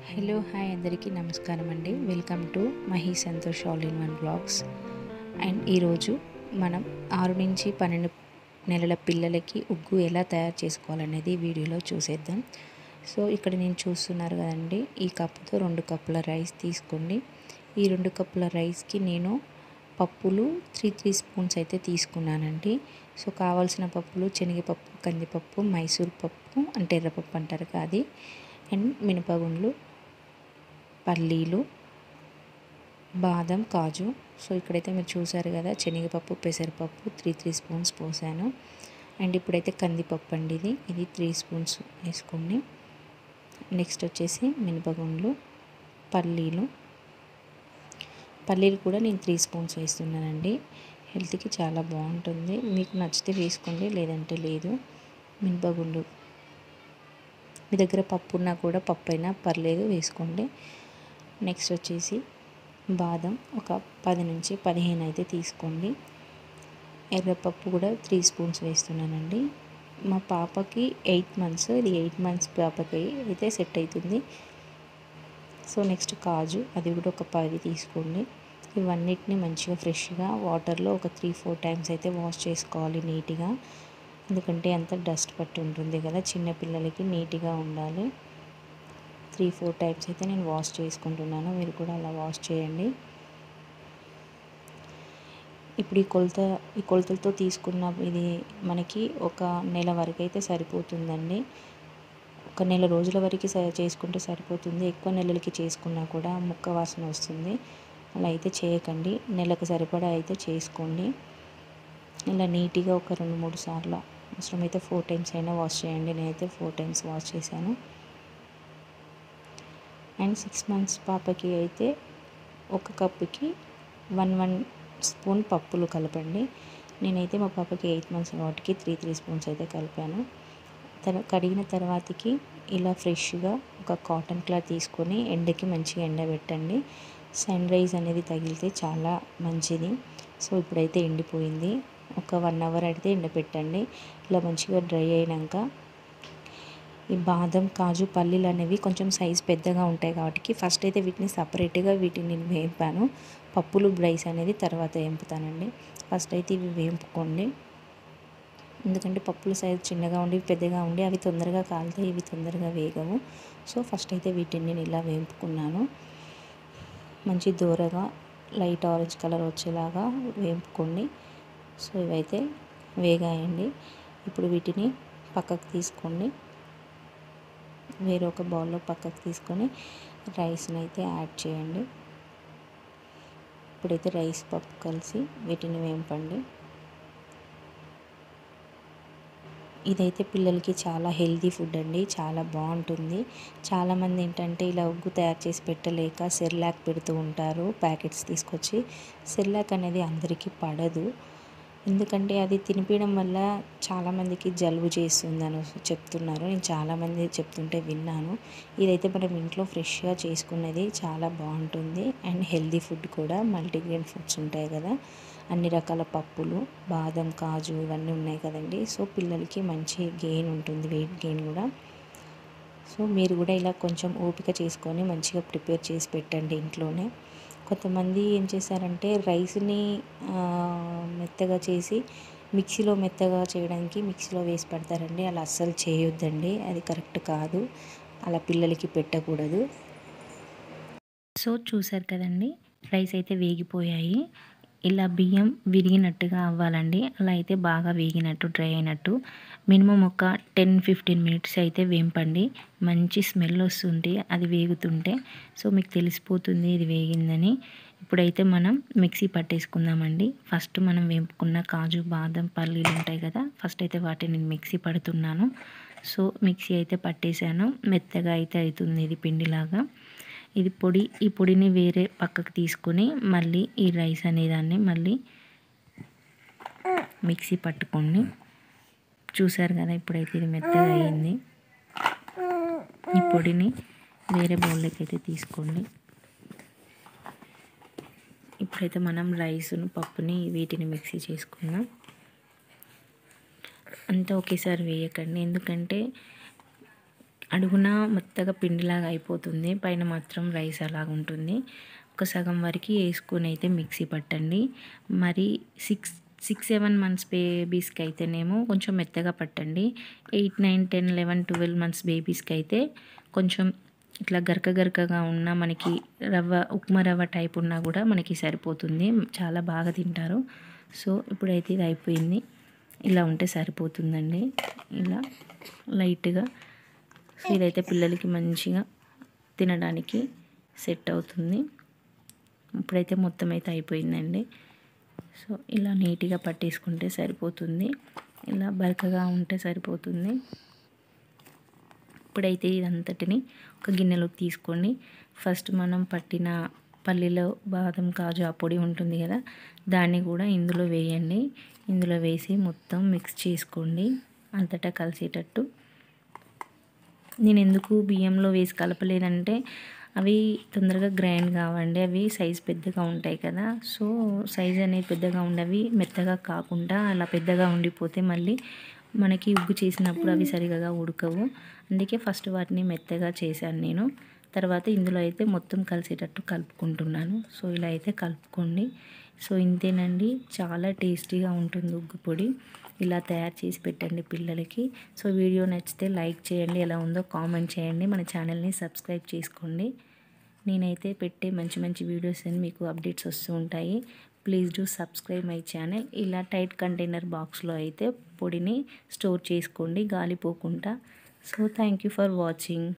hello hi అందరికీ నమస్కారం అండి welcome to Mahi Santosh all in one blogs and ఈరోజు మనం ఆరు నుంచి పన్నెండు నెలల పిల్లలకి ఉగ్గు ఎలా తయారు చేసుకోవాలనేది ఈ వీడియోలో చూసేద్దాం సో ఇక్కడ నేను చూస్తున్నారు కదండి ఈ కప్పుతో రెండు కప్పుల రైస్ తీసుకోండి ఈ రెండు కప్పుల రైస్కి నేను పప్పులు త్రీ త్రీ స్పూన్స్ అయితే తీసుకున్నానండి సో కావాల్సిన పప్పులు శనగపప్పు కందిపప్పు మైసూర్ పప్పు అంటే ఎర్రపప్పు అంటారు కదా అది అండ్ మినపగుండ్లు పల్లీలు బాదం కాజు సో ఇక్కడైతే మీరు చూసారు కదా శనగపప్పు పెసరపప్పు త్రీ త్రీ స్పూన్స్ పోసాను అండ్ ఇప్పుడైతే కందిపప్పు అండి ఇది ఇది త్రీ స్పూన్స్ వేసుకోండి నెక్స్ట్ వచ్చేసి మినపగుండ్లు పల్లీలు పల్లీలు కూడా నేను త్రీ స్పూన్స్ వేస్తున్నానండి హెల్త్కి చాలా బాగుంటుంది మీకు నచ్చితే వేసుకోండి లేదంటే లేదు మినపగుండ్లు మీ దగ్గర పప్పు ఉన్నా కూడా పప్పు అయినా పర్లేదు వేసుకోండి నెక్స్ట్ వచ్చేసి బాదం ఒక పది నుంచి పదిహేను అయితే తీసుకోండి ఎర్రపప్పు కూడా త్రీ స్పూన్స్ వేస్తున్నానండి మా పాపకి ఎయిట్ మంత్స్ ఇది ఎయిట్ మంత్స్ పాపకి అయితే సెట్ అవుతుంది సో నెక్స్ట్ కాజు అది కూడా ఒక పది తీసుకోండి ఇవన్నిటిని మంచిగా ఫ్రెష్గా వాటర్లో ఒక త్రీ ఫోర్ టైమ్స్ అయితే వాష్ చేసుకోవాలి నీట్గా ఎందుకంటే అంత డస్ట్ పట్టి ఉంటుంది కదా చిన్నపిల్లలకి నీట్గా ఉండాలి త్రీ ఫోర్ టైమ్స్ అయితే నేను వాష్ చేసుకుంటున్నాను మీరు కూడా అలా వాష్ చేయండి ఇప్పుడు ఈ కొలత ఈ కొలతలతో తీసుకున్న ఇది మనకి ఒక నెల వరకు అయితే సరిపోతుందండి ఒక నెల రోజుల వరకు చేసుకుంటే సరిపోతుంది ఎక్కువ నెలలకి చేసుకున్నా కూడా ముక్క వాసన వస్తుంది అలా అయితే చేయకండి నెలకు సరిపడా అయితే చేసుకోండి ఇలా నీట్గా ఒక రెండు మూడు సార్లు అవసరమైతే ఫోర్ టైమ్స్ అయినా వాష్ చేయండి నేనైతే ఫోర్ టైమ్స్ వాష్ చేశాను అండ్ సిక్స్ మంత్స్ పాపకి అయితే ఒక కప్పుకి వన్ వన్ స్పూన్ పప్పులు కలపండి నేనైతే మా పాపకి ఎయిట్ మంత్స్ వాటికి త్రీ త్రీ స్పూన్స్ అయితే కలిపాను తన కడిగిన తర్వాతకి ఇలా ఫ్రెష్గా ఒక కాటన్ క్లాత్ తీసుకొని ఎండకి మంచిగా ఎండబెట్టండి సన్ రైజ్ అనేది తగిలితే చాలా మంచిది సో ఇప్పుడైతే ఎండిపోయింది ఒక వన్ అవర్ అయితే ఎండబెట్టండి ఇలా మంచిగా డ్రై అయినాక ఈ బాదం కాజు పల్లీలు అనేవి కొంచెం సైజ్ పెద్దగా ఉంటాయి కాబట్టి ఫస్ట్ అయితే వీటిని సపరేట్గా వీటిని నేను వేపాను పప్పులు రైస్ అనేది తర్వాత వేపుతానండి ఫస్ట్ అయితే ఇవి వేపుకోండి ఎందుకంటే పప్పుల సైజ్ చిన్నగా ఉండి పెద్దగా ఉండి అవి తొందరగా కాలుతాయి ఇవి తొందరగా వేగవు సో ఫస్ట్ అయితే వీటిని నేను ఇలా వేపుకున్నాను మంచి దూరగా లైట్ ఆరెంజ్ కలర్ వచ్చేలాగా వేపుకోండి సో ఇవైతే వేగాయండి ఇప్పుడు వీటిని పక్కకు తీసుకోండి వేరే ఒక బౌల్లో పక్కకు తీసుకొని రైస్ని అయితే యాడ్ చేయండి ఇప్పుడైతే రైస్ పప్పు కలిసి వీటిని వేంపండి ఇదైతే పిల్లలకి చాలా హెల్తీ ఫుడ్ అండి చాలా బాగుంటుంది చాలామంది ఏంటంటే ఇలా ఉగ్గు తయారు చేసి పెట్టలేక సెర్లాక్ పెడుతూ ఉంటారు ప్యాకెట్స్ తీసుకొచ్చి సెర్లాక్ అనేది అందరికీ పడదు ఎందుకంటే అది తినిపించడం వల్ల చాలామందికి జలుబు చేస్తుందని చెప్తున్నారు నేను చాలామంది చెప్తుంటే విన్నాను ఇదైతే మనం ఇంట్లో ఫ్రెష్గా చేసుకున్నది చాలా బాగుంటుంది అండ్ హెల్దీ ఫుడ్ కూడా మల్టీగ్రెయిన్ ఫుడ్స్ ఉంటాయి కదా అన్ని రకాల పప్పులు బాదం కాజు ఇవన్నీ ఉన్నాయి కదండి సో పిల్లలకి మంచి గెయిన్ ఉంటుంది వెయిట్ గెయిన్ కూడా సో మీరు కూడా ఇలా కొంచెం ఓపిక చేసుకొని మంచిగా ప్రిపేర్ చేసి పెట్టండి ఇంట్లోనే కొంతమంది ఏం చేశారంటే రైస్ని మెత్తగా చేసి మిక్సీలో మెత్తగా చేయడానికి మిక్సీలో వేసి పెడతారండి అలా అస్సలు చేయొద్దండి అది కరెక్ట్ కాదు అలా పిల్లలకి పెట్టకూడదు సో చూసారు కదండి రైస్ అయితే వేగిపోయాయి ఇలా బియ్యం విరిగినట్టుగా అవ్వాలండి అలా అయితే బాగా వేగినట్టు డ్రై అయినట్టు మినిమం ఒక టెన్ ఫిఫ్టీన్ మినిట్స్ అయితే వేంపండి మంచి స్మెల్ వస్తుంది అది వేగుతుంటే సో మీకు తెలిసిపోతుంది ఇది వేగిందని ఇప్పుడైతే మనం మిక్సీ పట్టేసుకుందామండి ఫస్ట్ మనం వేపుకున్న కాజు బాదం పల్లీలు ఉంటాయి కదా ఫస్ట్ అయితే వాటిని నేను మిక్సీ పడుతున్నాను సో మిక్సీ అయితే పట్టేశాను మెత్తగా అయితే అవుతుంది ఇది పిండిలాగా ఇది పొడి ఈ పొడిని వేరే పక్కకు తీసుకొని మళ్ళీ ఈ రైస్ అనేదాన్ని మళ్ళీ మిక్సీ పట్టుకోండి చూసారు కదా ఇప్పుడైతే ఇది మెత్తగా అయ్యింది ఈ పొడిని వేరే బౌల్లోకి అయితే తీసుకోండి ఇప్పుడైతే మనం రైస్ను పప్పుని వీటిని మిక్సీ చేసుకుందాం అంతా ఒకేసారి వేయకండి ఎందుకంటే అడుగున మెత్తగా పిండిలాగా అయిపోతుంది పైన మాత్రం రైస్ అలాగా ఉంటుంది ఒక సగం వరకు వేసుకొని అయితే మిక్సీ పట్టండి మరి సిక్స్ సిక్స్ సెవెన్ మంత్స్ బేబీస్కి అయితేనేమో కొంచెం మెత్తగా పట్టండి eight nine ten eleven twelve months బేబీస్కి అయితే కొంచెం ఇట్లా గరక గరకగా ఉన్న మనకి రవ్వ ఉప్మా రవ్వ టైప్ ఉన్నా కూడా మనకి సరిపోతుంది చాలా బాగా తింటారు సో ఇప్పుడైతే ఇది అయిపోయింది ఇలా ఉంటే సరిపోతుందండి ఇలా లైట్గా సో ఇదైతే పిల్లలకి మంచిగా తినడానికి సెట్ అవుతుంది ఇప్పుడైతే మొత్తం అయితే అయిపోయిందండి సో ఇలా నీట్గా పట్టేసుకుంటే సరిపోతుంది ఇలా బరకగా ఉంటే సరిపోతుంది ఇప్పుడైతే ఇదంతటిని ఒక గిన్నెలోకి తీసుకోండి ఫస్ట్ మనం పట్టిన పల్లీలో బాదం కాజు ఆ పొడి ఉంటుంది కదా దాన్ని కూడా ఇందులో వేయండి ఇందులో వేసి మొత్తం మిక్స్ చేసుకోండి అంతటా కలిసేటట్టు నేను ఎందుకు బియ్యంలో వేసి కలపలేదంటే అవి తొందరగా గ్రైండ్ కావండి అవి సైజ్ పెద్దగా ఉంటాయి కదా సో సైజ్ అనేది పెద్దగా ఉండవి మెత్తగా కాకుండా అలా పెద్దగా ఉండిపోతే మళ్ళీ మనకి ఉగ్గు చేసినప్పుడు అవి సరిగా ఉడకవు అందుకే ఫస్ట్ వాటిని మెత్తగా చేశాను నేను తర్వాత ఇందులో అయితే మొత్తం కలిసేటట్టు కలుపుకుంటున్నాను సో ఇలా అయితే కలుపుకోండి సో ఇంతేనండి చాలా టేస్టీగా ఉంటుంది ఉగ్గు పొడి ఇలా తయారు చేసి పెట్టండి పిల్లలకి సో వీడియో నచ్చితే లైక్ చేయండి ఎలా ఉందో కామెంట్ చేయండి మన ఛానల్ని సబ్స్క్రైబ్ చేసుకోండి నేనైతే పెట్టే మంచి మంచి వీడియోస్ అని మీకు అప్డేట్స్ వస్తూ ఉంటాయి please do subscribe my channel ఇలా టైట్ కంటైనర్ బాక్స్లో అయితే పొడిని స్టోర్ చేసుకోండి గాలిపోకుండా so thank you for watching